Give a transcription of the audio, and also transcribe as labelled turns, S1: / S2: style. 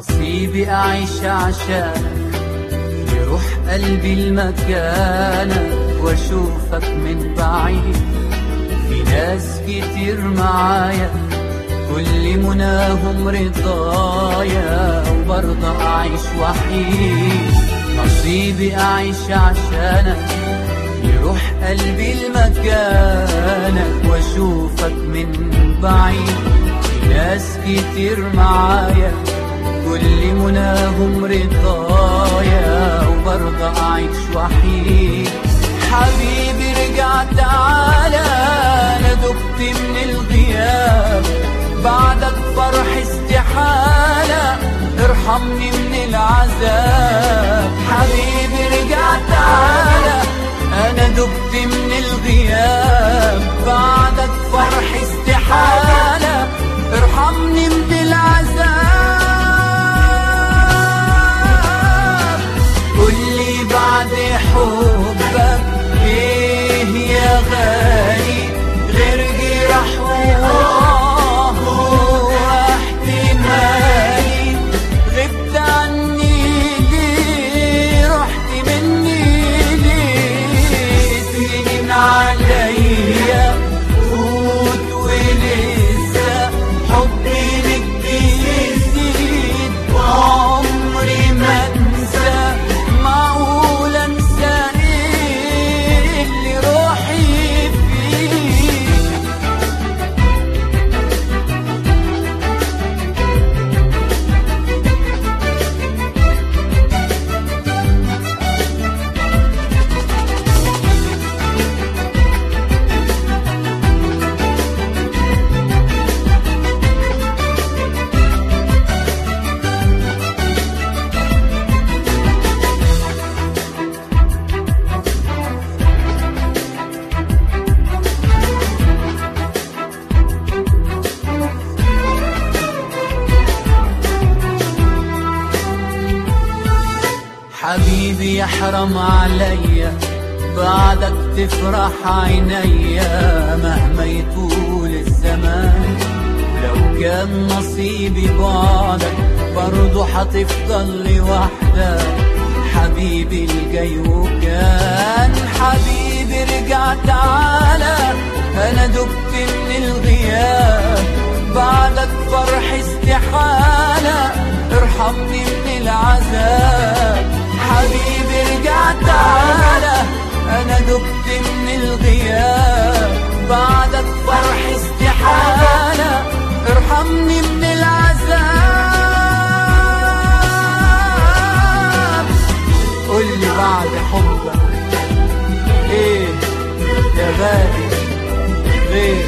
S1: نصيبي أعيش عشانك يروح قلبي المكانك واشوفك من بعيد في ناس كتير معايا كل مناهم رضايا وبرضه أعيش وحيد نصيبي أعيش عشانك يروح قلبي لمكانك واشوفك من بعيد في ناس كتير معايا كل مناهم رضايا وبرضه أعيش وحيد حبيبي رجع تعالى أنا دبت من الغياب بعدك فرح استحالة ارحمني من العذاب حبيبي رجع تعالى أنا دبت من الغياب بعدك فرح استحالة ارحمني من العذاب قولي بعد حبك ايه يا غالي غير جراح وآه واحتمالي غبت عني ليه رحت مني ليه سنين عليا فوت ولسه حبي لك بيزيد وعمري ما انسى معقول انسى ايه اللي روحي فيه حبيبي يحرم عليا بعدك تفرح عينيا مهما يطول الزمان ولو كان نصيبي بعدك برضه هتفضل لوحدك حبيبي الجاي وكان حبيبي رجع تعالى انا دبت من الغياب بعدك فرح استحالة ارحمني من العذاب حبيبي رجع تعالى انا دبت من الغياب بعدك فرح استحالة ارحمني من العذاب قولي بعد حبك ايه يا غالي غير